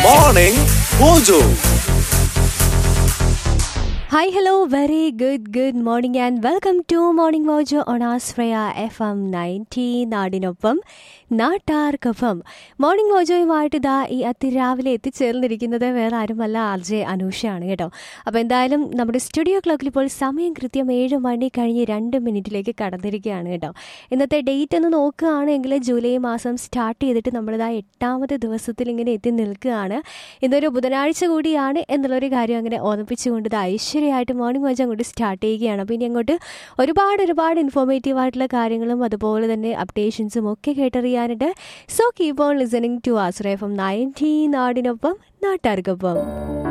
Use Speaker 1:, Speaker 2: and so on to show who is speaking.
Speaker 1: Morning Mojo.
Speaker 2: Hi, hello, very good, good morning, and welcome to Morning Mojo on Asfraya FM 90 നാടിനൊപ്പം നാട്ടാർക്കൊപ്പം morning മോജോയുമായിട്ട് ഇതാ ഈ അതിരാവിലെ എത്തിച്ചേർന്നിരിക്കുന്നത് വേറെ ആരുമല്ല ആർ ജെ അനൂഷയാണ് കേട്ടോ അപ്പോൾ എന്തായാലും നമ്മുടെ സ്റ്റുഡിയോ ക്ലോക്കിൽ ഇപ്പോൾ സമയം കൃത്യം ഏഴ് മണി കഴിഞ്ഞ് രണ്ട് മിനിറ്റിലേക്ക് കടന്നിരിക്കുകയാണ് കേട്ടോ ഇന്നത്തെ ഡേറ്റ് ഒന്ന് നോക്കുകയാണെങ്കിൽ ജൂലൈ മാസം സ്റ്റാർട്ട് ചെയ്തിട്ട് നമ്മളിതാ എട്ടാമത്തെ ദിവസത്തിൽ ഇങ്ങനെ എത്തി നിൽക്കുകയാണ് ഇന്നൊരു ബുധനാഴ്ച കൂടിയാണ് എന്നുള്ളൊരു കാര്യം അങ്ങനെ ഓർമ്മിപ്പിച്ചുകൊണ്ട് ഇത് ഐശ്വര്യമായിട്ട് മോർണിംഗ് വാച്ച് അങ്ങോട്ട് സ്റ്റാർട്ട് ചെയ്യുകയാണ് അപ്പോൾ ഇനി അങ്ങോട്ട് ഒരുപാട് ഒരുപാട് ഇൻഫോർമേറ്റീവ് ആയിട്ടുള്ള കാര്യങ്ങളും അതുപോലെ തന്നെ അപ്ഡേഷൻസും ഒക്കെ കേട്ടറിയാനായിട്ട് so keep on listening to Ashraya from nineteen നാടിനൊപ്പം നാട്ടാർക്കൊപ്പം